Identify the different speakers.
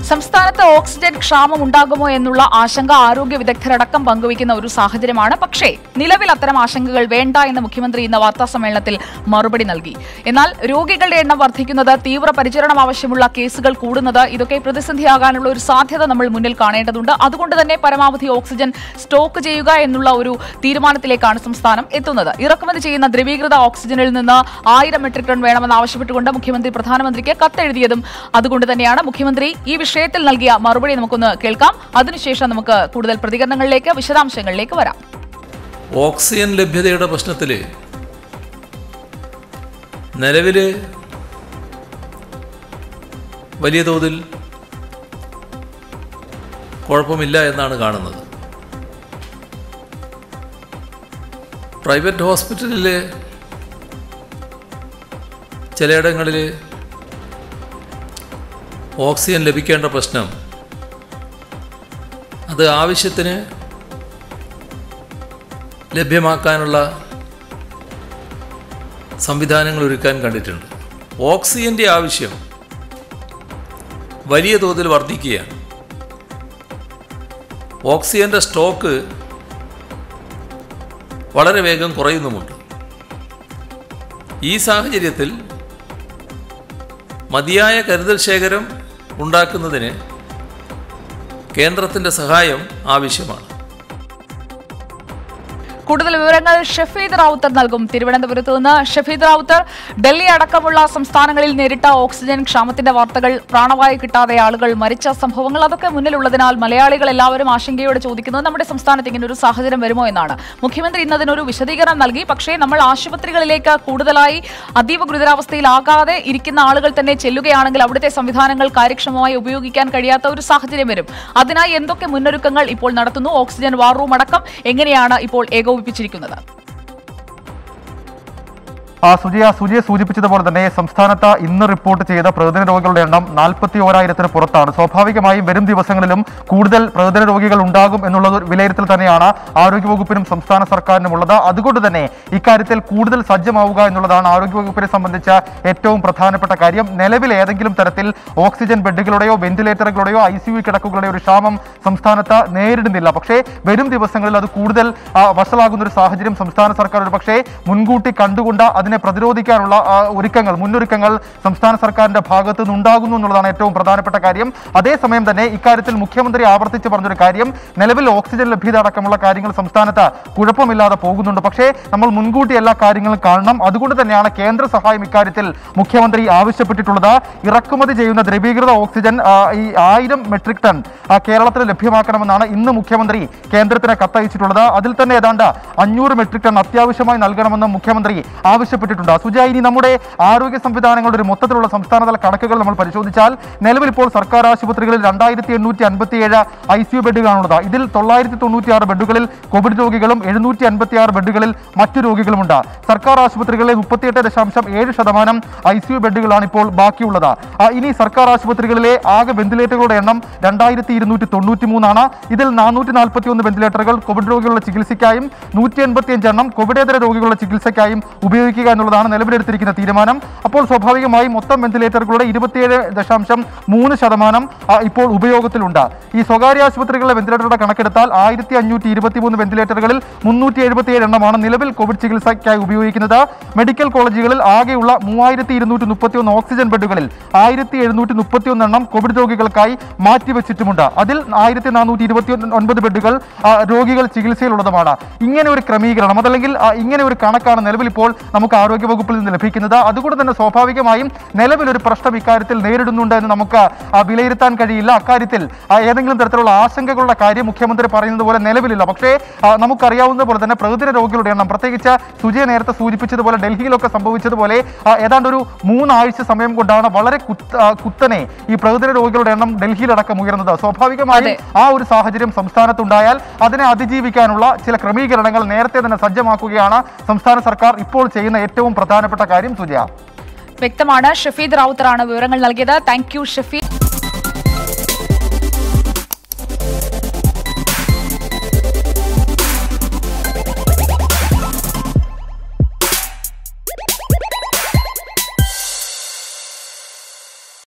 Speaker 1: സംസ്ഥാനത്ത് ഓക്സിജൻ ക്ഷാമം ഉണ്ടാകുമോ എന്നുള്ള ആശങ്ക ആരോഗ്യ വിദഗ്ധരടക്കം പങ്കുവയ്ക്കുന്ന ഒരു സാഹചര്യമാണ് പക്ഷേ നിലവിൽ അത്തരം ആശങ്കകൾ വേണ്ട എന്ന് മുഖ്യമന്ത്രി ഇന്ന് വാർത്താ സമ്മേളനത്തിൽ മറുപടി നൽകി എന്നാൽ രോഗികളുടെ എണ്ണം വർദ്ധിക്കുന്നത് തീവ്ര പരിചരണം ആവശ്യമുള്ള കേസുകൾ കൂടുന്നത് ഇതൊക്കെ പ്രതിസന്ധിയാകാനുള്ള ഒരു സാധ്യത നമ്മൾ മുന്നിൽ കാണേണ്ടതുണ്ട് അതുകൊണ്ട് തന്നെ പരമാവധി ഓക്സിജൻ സ്റ്റോക്ക് ചെയ്യുക എന്നുള്ള ഒരു തീരുമാനത്തിലേക്കാണ് സംസ്ഥാനം എത്തുന്നത് ഇറക്കുമതി ചെയ്യുന്ന ദ്രവീകൃത ഓക്സിജനിൽ നിന്ന് ആയിരം മെട്രിക് ടൺ വേണമെന്ന് ആവശ്യപ്പെട്ടുകൊണ്ട് മുഖ്യമന്ത്രി പ്രധാനമന്ത്രിക്ക് കത്തെഴുതിയതും അതുകൊണ്ട് തന്നെയാണ് മുഖ്യമന്ത്രി ഈ വിഷയത്തിൽ നൽകിയ മറുപടി നമുക്കൊന്ന് കേൾക്കാം അതിനുശേഷം നമുക്ക് കൂടുതൽ പ്രതികരണങ്ങളിലേക്ക് വിശദാംശങ്ങളിലേക്ക് വരാം
Speaker 2: ഓക്സിജൻ ലഭ്യതയുടെ പ്രശ്നത്തിൽ നിലവിൽ വലിയ തോതിൽ കുഴപ്പമില്ല എന്നാണ് കാണുന്നത് പ്രൈവറ്റ് ഹോസ്പിറ്റലിൽ ചിലയിടങ്ങളിൽ ഓക്സിജൻ ലഭിക്കേണ്ട പ്രശ്നം അത് ആവശ്യത്തിന് ലഭ്യമാക്കാനുള്ള സംവിധാനങ്ങൾ ഒരുക്കാൻ കണ്ടിട്ടുണ്ട് ഓക്സിജൻ്റെ ആവശ്യം വലിയ തോതിൽ വർദ്ധിക്കുകയാണ് ഓക്സിജൻ്റെ സ്റ്റോക്ക് വളരെ വേഗം കുറയുന്നുമുണ്ട് ഈ സാഹചര്യത്തിൽ മതിയായ കരുതൽ ശേഖരം ഉണ്ടാക്കുന്നതിന് കേന്ദ്രത്തിൻ്റെ സഹായം ആവശ്യമാണ്
Speaker 1: കൂടുതൽ വിവരങ്ങൾ ഷഫീദ് റാവുത്തർ നൽകും തിരുവനന്തപുരത്ത് നിന്ന് ഷഫീദ് റാവുത്തർ ഡൽഹി അടക്കമുള്ള സംസ്ഥാനങ്ങളിൽ നേരിട്ട ഓക്സിജൻ ക്ഷാമത്തിന്റെ വാർത്തകൾ പ്രാണവായു കിട്ടാതെ ആളുകൾ മരിച്ച സംഭവങ്ങൾ അതൊക്കെ മുന്നിലുള്ളതിനാൽ മലയാളികൾ എല്ലാവരും ആശങ്കയോടെ ചോദിക്കുന്നത് നമ്മുടെ സംസ്ഥാനത്ത് ഇങ്ങനെ ഒരു സാഹചര്യം വരുമോ എന്നാണ് മുഖ്യമന്ത്രി ഇന്ന് അതിനൊരു വിശദീകരണം നൽകി പക്ഷേ നമ്മൾ ആശുപത്രികളിലേക്ക് കൂടുതലായി അതീവ ഗുരുതരാവസ്ഥയിലാകാതെ ഇരിക്കുന്ന ആളുകൾ തന്നെ ചെല്ലുകയാണെങ്കിൽ അവിടുത്തെ സംവിധാനങ്ങൾ കാര്യക്ഷമമായി ഉപയോഗിക്കാൻ കഴിയാത്ത ഒരു സാഹചര്യം വരും അതിനായി എന്തൊക്കെ മുന്നൊരുക്കങ്ങൾ ഇപ്പോൾ നടത്തുന്നു ഓക്സിജൻ വാർ റൂം അടക്കം എങ്ങനെയാണ് ഇപ്പോൾ ഏകോപിപ്പിച്ചിരിക്കുന്നത്
Speaker 3: ആ സുജിയ സുജിയെ സൂചിപ്പിച്ചതുപോലെ തന്നെ സംസ്ഥാനത്ത് ഇന്ന് റിപ്പോർട്ട് ചെയ്ത പ്രതിദിന രോഗികളുടെ എണ്ണം നാൽപ്പത്തി ഓരായിരത്തിന് പുറത്താണ് സ്വാഭാവികമായും വരും ദിവസങ്ങളിലും കൂടുതൽ പ്രതിദിന രോഗികൾ ഉണ്ടാകും എന്നുള്ള ഒരു വിലയിരുത്തൽ തന്നെയാണ് ആരോഗ്യവകുപ്പിനും സംസ്ഥാന സർക്കാരിനും ഉള്ളത് അതുകൊണ്ട് തന്നെ ഇക്കാര്യത്തിൽ കൂടുതൽ സജ്ജമാവുക എന്നുള്ളതാണ് ആരോഗ്യവകുപ്പിനെ സംബന്ധിച്ച ഏറ്റവും പ്രധാനപ്പെട്ട കാര്യം നിലവിൽ ഏതെങ്കിലും തരത്തിൽ ഓക്സിജൻ ബെഡുകളുടെയോ വെന്റിലേറ്ററുകളുടെയോ ഐ സി യു കിടക്കുകളുടെയോ ഒരു ക്ഷാമം സംസ്ഥാനത്ത് നേരിടുന്നില്ല പക്ഷേ വരും ദിവസങ്ങളിൽ അത് കൂടുതൽ ആ, വഷളാകുന്ന ഒരു സാഹചര്യം സംസ്ഥാന സർക്കാർ ഒരു പക്ഷേ മുൻകൂട്ടി കണ്ടുകൊണ്ട് അതിനെ പ്രതിരോധിക്കാനുള്ള ആ, ഒരുക്കങ്ങൾ മുന്നൊരുക്കങ്ങൾ സംസ്ഥാന സർക്കാരിന്റെ ഭാഗത്ത് നിന്ന് ഉണ്ടാകുന്നു എന്നുള്ളതാണ് ഏറ്റവും പ്രധാനപ്പെട്ട കാര്യം അതേസമയം തന്നെ ഇക്കാര്യത്തിൽ മുഖ്യമന്ത്രി ആവർത്തിച്ച് പറഞ്ഞൊരു കാര്യം നിലവിൽ ഓക്സിജൻ ലഭ്യത അടക്കമുള്ള കാര്യങ്ങൾ സംസ്ഥാനത്ത് കുഴപ്പമില്ലാതെ പോകുന്നുണ്ട് പക്ഷേ നമ്മൾ മുൻകൂട്ടി എല്ലാ കാര്യങ്ങളും കാണണം അതുകൊണ്ട് തന്നെയാണ് കേന്ദ്ര സഹായം ഇക്കാര്യത്തിൽ മുഖ്യമന്ത്രി ആവശ്യപ്പെട്ടിട്ടുള്ളത് ഇറക്കുമതി ചെയ്യുന്ന ദ്രവീകൃത ഓക്സിജൻ ആ, ഈ ആയിരം മെട്രിക് ടൺ ആ, കേരളത്തിൽ ലഭ്യമാക്കണമെന്നാണ് ഇന്ന് മുഖ്യമന്ത്രി കേന്ദ്രത്തിന് കത്തയച്ചിട്ടുള്ളത് അതിൽ തന്നെ ഏതാണ്ട് അഞ്ഞൂറ് മെട്രിക് ടൺ അത്യാവശ്യമായി നൽകണമെന്ന് മുഖ്യമന്ത്രി ആവശ്യപ്പെട്ടിട്ടുണ്ട് സുജ ഇനി നമ്മുടെ ആരോഗ്യ സംവിധാനങ്ങളുടെ ഒരു മൊത്തത്തിലുള്ള സംസ്ഥാനതല കണക്കുകൾ നമ്മൾ പരിശോധിച്ചാൽ നിലവിൽ ഇപ്പോൾ സർക്കാർ ആശുപത്രികളിൽ രണ്ടായിരത്തി എണ്ണൂറ്റി അൻപത്തിയേഴ് ഐ സി യു ബെഡുകളാണുള്ളത് ഇതിൽ തൊള്ളായിരത്തി തൊണ്ണൂറ്റി ആറ് ബെഡുകളിൽ കോവിഡ് രോഗികളും എഴുന്നൂറ്റി അൻപത്തി ആറ് ബെഡുകളിൽ മറ്റു രോഗികളുമുണ്ട് സർക്കാർ ആശുപത്രികളിലെ മുപ്പത്തിയെട്ട് ദശാംശം ഏഴ് ശതമാനം ഐ സി യു ബെഡുകളാണ് ഇപ്പോൾ ബാക്കിയുള്ളത് ആ, ഇനി സർക്കാർ ആശുപത്രികളിലെ ആകെ വെന്റിലേറ്ററുകളുടെ എണ്ണം രണ്ടായിരത്തി ഇരുന്നൂറ്റി തൊണ്ണൂറ്റി മൂന്നാണ് ഇതിൽ നാനൂറ്റി നാൽപ്പത്തി ഒന്ന് വെന്റിലേറ്ററുകൾ കോവിഡ് രോഗികളുടെ ചികിത്സയ്ക്കായും നൂറ്റി എൺപത്തിയഞ്ച് എണ്ണം കോവിഡേതര രോഗികളുടെ ചികിത്സയ്ക്കായും ഉപയോഗിക്കുക എന്നുള്ളതാണ് നിലവിലെടുത്തിരിക്കുന്ന തീരുമാനം അപ്പോൾ സ്വാഭാവികമായും മൊത്തം വെന്റിലേറ്ററുകളുടെ ഇരുപത്തിയേഴ് ദശാംശം മൂന്ന് ശതമാനം ആ, ഇപ്പോൾ ഉപയോഗത്തിലുണ്ട് ഈ സ്വകാര്യ ആശുപത്രികളിലെ വെന്റിലേറ്ററുടെ കണക്കെടുത്താൽ ആയിരത്തി അഞ്ഞൂറ്റി ഇരുപത്തിമൂന്ന് വെന്റിലേറ്ററുകളിൽ മുന്നൂറ്റി എഴുപത്തിയേഴ് എണ്ണമാണ് നിലവിൽ കോവിഡ് ചികിത്സയ്ക്കായി ഉപയോഗിക്കുന്നത് മെഡിക്കൽ കോളേജുകളിൽ ആകെയുള്ള മൂവായിരത്തി ഇരുന്നൂറ്റി മുപ്പത്തിയൊന്ന് ഓക്സിജൻ ബെഡുകളിൽ ആയിരത്തി എഴുന്നൂറ്റി മുപ്പത്തിയൊന്ന് എണ്ണം കോവിഡ് രോഗികൾക്കായി മാറ്റിവെച്ചിട്ടുമുണ്ട് അതിൽ ആയിരത്തി നാനൂറ്റി ഇരുപത്തി ഒൻപത് ബെഡുകൾ ആ, രോഗികൾ ചികിത്സയിലുള്ളതുമാണ് ഇങ്ങനെ ഒരു ക്രമീകരണം അതല്ലെങ്കിൽ ആ, ഇങ്ങനെ ഒരു കണക്കാണ് നിലവിൽ ഇപ്പോൾ നമുക്ക് ആരോഗ്യ വകുപ്പിൽ നിന്ന് ലഭിക്കുന്നത് അതുകൊണ്ട് തന്നെ സ്വാഭാവികമായും നിലവിലൊരു പ്രശ്നം ഇക്കാര്യത്തിൽ നേരിടുന്നുണ്ട് എന്ന് നമുക്ക് ആ, വിലയിരുത്താൻ കഴിയില്ല അക്കാര്യത്തിൽ ആ, ഏതെങ്കിലും തരത്തിലുള്ള ആശങ്കകളുടെ കാര്യം മുഖ്യമന്ത്രി പറയുന്നത് പോലെ നിലവിലില്ല പക്ഷേ ആ, നമുക്കറിയാവുന്ന പോലെ തന്നെ പ്രതിദിന രോഗികളുടെ എണ്ണം പ്രത്യേകിച്ച് സുജയ നേരത്തെ സൂചിപ്പിച്ചതുപോലെ ഡൽഹിയിലൊക്കെ സംഭവിച്ചതുപോലെ ആ, ഏതാണ്ട് ഒരു മൂന്നാഴ്ച സമയം കൊണ്ടാണ് വളരെ കുത്ത- ആ, കുത്തനെ ഈ പ്രതിദിന രോഗികളുടെ എണ്ണം ഡൽഹിയിലടക്കം ഉയർന്നത് സ്വാഭാവികമായും
Speaker 1: അതെ.
Speaker 3: ആ ഒരു സാഹചര്യം സംസ്ഥാനത്തുണ്ടായാൽ അതിനെ അതിജീവിക്കാനുള്ള ചില ക്രമീകരണങ്ങൾ നേരത്തെ തന്നെ സജ്ജമാക്കുകയാണ് സംസ്ഥാന സർക്കാർ ഇപ്പോൾ ചെയ്യുന്ന ഏറ്റവും പ്രധാനപ്പെട്ട കാര്യം സുജയ
Speaker 1: വ്യക്തമാണ് ഷഫീദ് റാവുത്തറാണ് വിവരങ്ങൾ നൽകിയത് താങ്ക് യു ഷഫീദ്